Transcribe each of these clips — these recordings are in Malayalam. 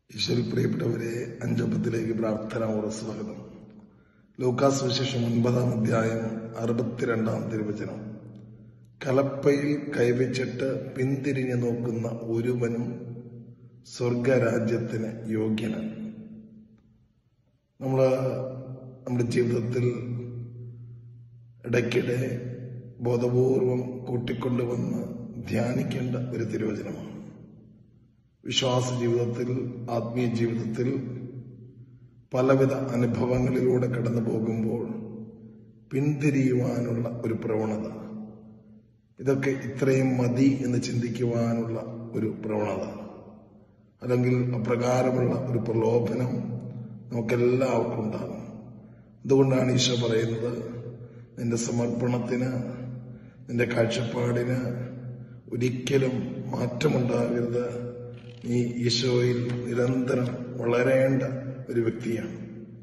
ഈശ്വരി പ്രിയപ്പെട്ടവരെ അഞ്ചപ്പത്തിലേക്ക് പ്രാർത്ഥനയോടെ സ്വാഗതം ലൂക്കാസ് വിശേഷം ഒൻപതാം അധ്യായം അറുപത്തിരണ്ടാം തിരുവചനം കലപ്പയിൽ കൈവച്ചിട്ട് പിന്തിരിഞ്ഞു നോക്കുന്ന ഒരുവനും സ്വർഗരാജ്യത്തിന് യോഗ്യനാണ് നമ്മൾ നമ്മുടെ ജീവിതത്തിൽ ഇടയ്ക്കിടെ ബോധപൂർവം കൂട്ടിക്കൊണ്ടുവന്ന് ധ്യാനിക്കേണ്ട ഒരു തിരുവചനമാണ് വിശ്വാസ ജീവിതത്തിൽ ആത്മീയ ജീവിതത്തിൽ പലവിധ അനുഭവങ്ങളിലൂടെ കടന്നു പോകുമ്പോൾ പിന്തിരിയുവാനുള്ള ഒരു പ്രവണത ഇതൊക്കെ ഇത്രയും മതി എന്ന് ചിന്തിക്കുവാനുള്ള ഒരു പ്രവണത അല്ലെങ്കിൽ അപ്രകാരമുള്ള ഒരു പ്രലോഭനം നമുക്കെല്ലാവർക്കും ഉണ്ടാകും അതുകൊണ്ടാണ് ഈശോ പറയുന്നത് നിന്റെ സമർപ്പണത്തിന് നിന്റെ കാഴ്ചപ്പാടിന് ഒരിക്കലും മാറ്റമുണ്ടാകരുത് നീ ഈശോയിൽ നിരന്തരം വളരേണ്ട ഒരു വ്യക്തിയാണ്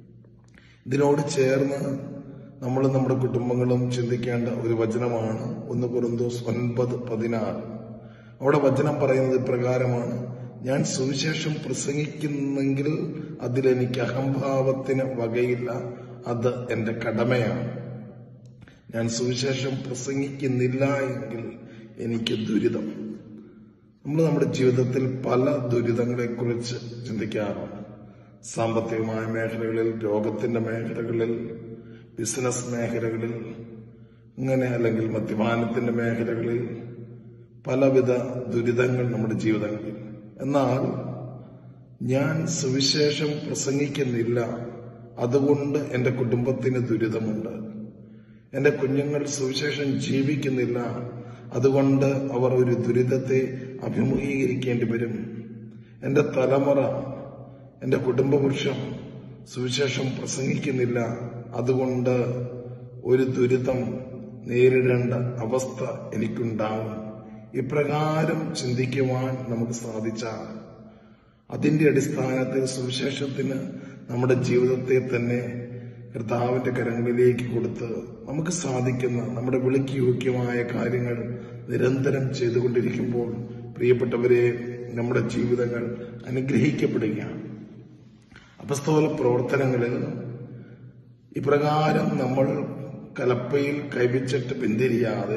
ഇതിനോട് ചേർന്ന് നമ്മൾ നമ്മുടെ കുടുംബങ്ങളും ചിന്തിക്കേണ്ട ഒരു വചനമാണ് ഒന്ന് കുറുന്തോസ് ഒൻപത് പതിനാറ് അവിടെ വചനം പറയുന്നത് ഇപ്രകാരമാണ് ഞാൻ സുവിശേഷം പ്രസംഗിക്കുന്നെങ്കിൽ അതിലെനിക്ക് അഹംഭാവത്തിന് വകയില്ല അത് എന്റെ കടമയാണ് ഞാൻ സുവിശേഷം പ്രസംഗിക്കുന്നില്ല എങ്കിൽ എനിക്ക് ദുരിതം നമ്മൾ നമ്മുടെ ജീവിതത്തിൽ പല ദുരിതങ്ങളെക്കുറിച്ച് ചിന്തിക്കാറുണ്ട് സാമ്പത്തികമായ മേഖലകളിൽ രോഗത്തിന്റെ മേഖലകളിൽ ബിസിനസ് മേഖലകളിൽ ഇങ്ങനെ അല്ലെങ്കിൽ മദ്യപാനത്തിന്റെ മേഖലകളിൽ പലവിധ ദുരിതങ്ങൾ നമ്മുടെ ജീവിതങ്ങളിൽ എന്നാൽ ഞാൻ സുവിശേഷം പ്രസംഗിക്കുന്നില്ല അതുകൊണ്ട് എൻ്റെ കുടുംബത്തിന് ദുരിതമുണ്ട് എൻ്റെ കുഞ്ഞുങ്ങൾ സുവിശേഷം ജീവിക്കുന്നില്ല അതുകൊണ്ട് അവർ ഒരു ദുരിതത്തെ അഭിമുഖീകരിക്കേണ്ടി വരും എൻ്റെ തലമുറ എൻ്റെ കുടുംബവൃക്ഷം സുവിശേഷം പ്രസംഗിക്കുന്നില്ല അതുകൊണ്ട് ഒരു ദുരിതം നേരിടേണ്ട അവസ്ഥ എനിക്കുണ്ടാവും ഇപ്രകാരം ചിന്തിക്കുവാൻ നമുക്ക് സാധിച്ചാൽ അതിന്റെ അടിസ്ഥാനത്തിൽ സുവിശേഷത്തിന് നമ്മുടെ ജീവിതത്തെ തന്നെ കർത്താവിന്റെ കരങ്ങളിലേക്ക് കൊടുത്ത് നമുക്ക് സാധിക്കുന്ന നമ്മുടെ വിളിക്ക് യോഗ്യമായ കാര്യങ്ങൾ നിരന്തരം ചെയ്തുകൊണ്ടിരിക്കുമ്പോൾ പ്രിയപ്പെട്ടവരെ നമ്മുടെ ജീവിതങ്ങൾ അനുഗ്രഹിക്കപ്പെടുകയാണ് അപസ്തോല പ്രവർത്തനങ്ങളിൽ ഇപ്രകാരം നമ്മൾ കലപ്പയിൽ കൈവച്ചിട്ട് പിന്തിരിയാതെ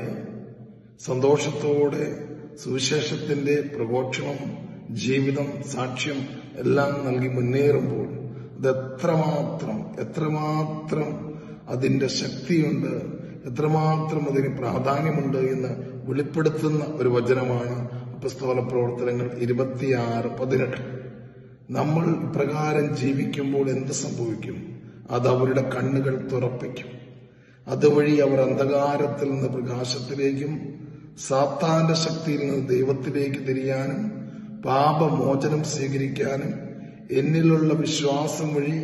സന്തോഷത്തോടെ സുവിശേഷത്തിന്റെ പ്രഘോഷണം ജീവിതം സാക്ഷ്യം എല്ലാം നൽകി മുന്നേറുമ്പോൾ അത് എത്രമാത്രം എത്രമാത്രം അതിന്റെ ശക്തിയുണ്ട് എത്രമാത്രം അതിന് പ്രാധാന്യമുണ്ട് എന്ന് വെളിപ്പെടുത്തുന്ന ഒരു വചനമാണ് പുസ്തക പ്രവർത്തനങ്ങൾ ഇരുപത്തിയാറ് പതിനെട്ട് നമ്മൾ ഇപ്രകാരം ജീവിക്കുമ്പോൾ എന്ത് സംഭവിക്കും അത് അവരുടെ കണ്ണുകൾ തുറപ്പിക്കും അതുവഴി അവർ അന്ധകാരത്തിൽ നിന്ന് പ്രകാശത്തിലേക്കും സാത്താന്റെ ശക്തിയിൽ നിന്ന് ദൈവത്തിലേക്ക് തിരിയാനും പാപമോചനം സ്വീകരിക്കാനും എന്നിലുള്ള വിശ്വാസം വഴി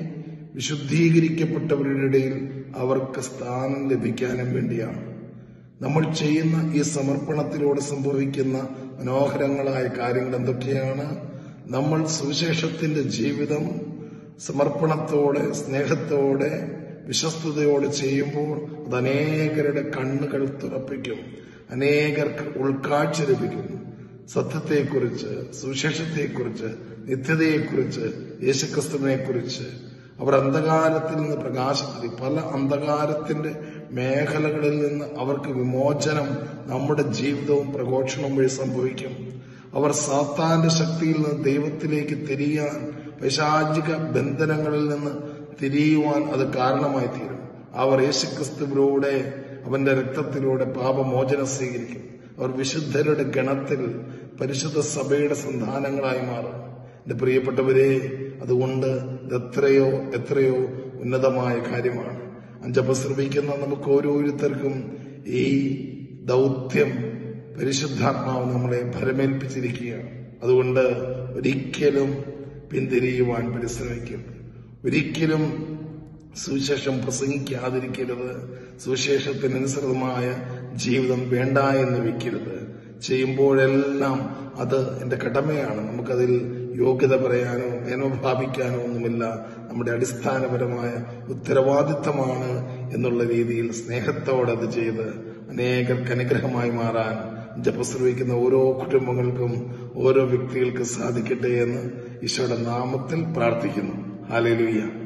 വിശുദ്ധീകരിക്കപ്പെട്ടവരുടെ ഇടയിൽ അവർക്ക് സ്ഥാനം ലഭിക്കാനും വേണ്ടിയാണ് നമ്മൾ ചെയ്യുന്ന ഈ സമർപ്പണത്തിലൂടെ സംഭവിക്കുന്ന മനോഹരങ്ങളായ കാര്യങ്ങൾ എന്തൊക്കെയാണ് നമ്മൾ സുവിശേഷത്തിന്റെ ജീവിതം സമർപ്പണത്തോടെ സ്നേഹത്തോടെ വിശ്വസ്തയോടെ ചെയ്യുമ്പോൾ അത് അനേകരുടെ കണ്ണുകൾ തുറപ്പിക്കും അനേകർക്ക് ഉൾക്കാഴ്ച ലഭിക്കും സത്യത്തെക്കുറിച്ച് സുവിശേഷത്തെക്കുറിച്ച് നിത്യതയെക്കുറിച്ച് യേശുക്രിസ്തുവിനെക്കുറിച്ച് അവർ അന്ധകാരത്തിൽ നിന്ന് പ്രകാശത്തിൽ പല അന്ധകാരത്തിന്റെ മേഖലകളിൽ നിന്ന് അവർക്ക് വിമോചനം നമ്മുടെ ജീവിതവും പ്രഘോഷണവും വഴി സംഭവിക്കും അവർ സാത്താന്റെ ശക്തിയിൽ നിന്ന് ദൈവത്തിലേക്ക് തിരിയാൻ പൈശാചിക ബന്ധനങ്ങളിൽ നിന്ന് തിരിയുവാൻ അത് കാരണമായി തീരും അവർ യേശുക്രിസ്തുവിലൂടെ അവന്റെ രക്തത്തിലൂടെ പാപമോചനം സ്വീകരിക്കും അവർ വിശുദ്ധരുടെ ഗണത്തിൽ പരിശുദ്ധ സഭയുടെ സന്താനങ്ങളായി മാറും എന്റെ പ്രിയപ്പെട്ടവരെ അതുകൊണ്ട് ഇത് എത്രയോ എത്രയോ ഉന്നതമായ കാര്യമാണ് അഞ്ചപ്പ ശ്രമിക്കുന്ന നമുക്ക് ഓരോരുത്തർക്കും ഈ ദൗത്യം പരിശുദ്ധാത്മാവ് നമ്മളെ ഭരമേൽപ്പിച്ചിരിക്കുകയാണ് അതുകൊണ്ട് ഒരിക്കലും പിന്തിരിയുവാൻ പരിശ്രമിക്കും ഒരിക്കലും സുവിശേഷം പ്രസംഗിക്കാതിരിക്കരുത് സുവിശേഷത്തിനനുസൃതമായ ജീവിതം വേണ്ട എന്ന് വെക്കരുത് ചെയ്യുമ്പോഴെല്ലാം അത് എന്റെ കടമയാണ് നമുക്കതിൽ യോഗ്യത പറയാനോ മേനോഭാവിക്കാനോ ഒന്നുമില്ല നമ്മുടെ അടിസ്ഥാനപരമായ ഉത്തരവാദിത്തമാണ് എന്നുള്ള രീതിയിൽ സ്നേഹത്തോടെ അത് ചെയ്ത് അനേകർക്ക് അനുഗ്രഹമായി മാറാൻ ജപശ്രവിക്കുന്ന ഓരോ കുടുംബങ്ങൾക്കും ഓരോ വ്യക്തികൾക്ക് സാധിക്കട്ടെ എന്ന് ഈശോയുടെ നാമത്തിൽ പ്രാർത്ഥിക്കുന്നു ഹാലേലുയ്യ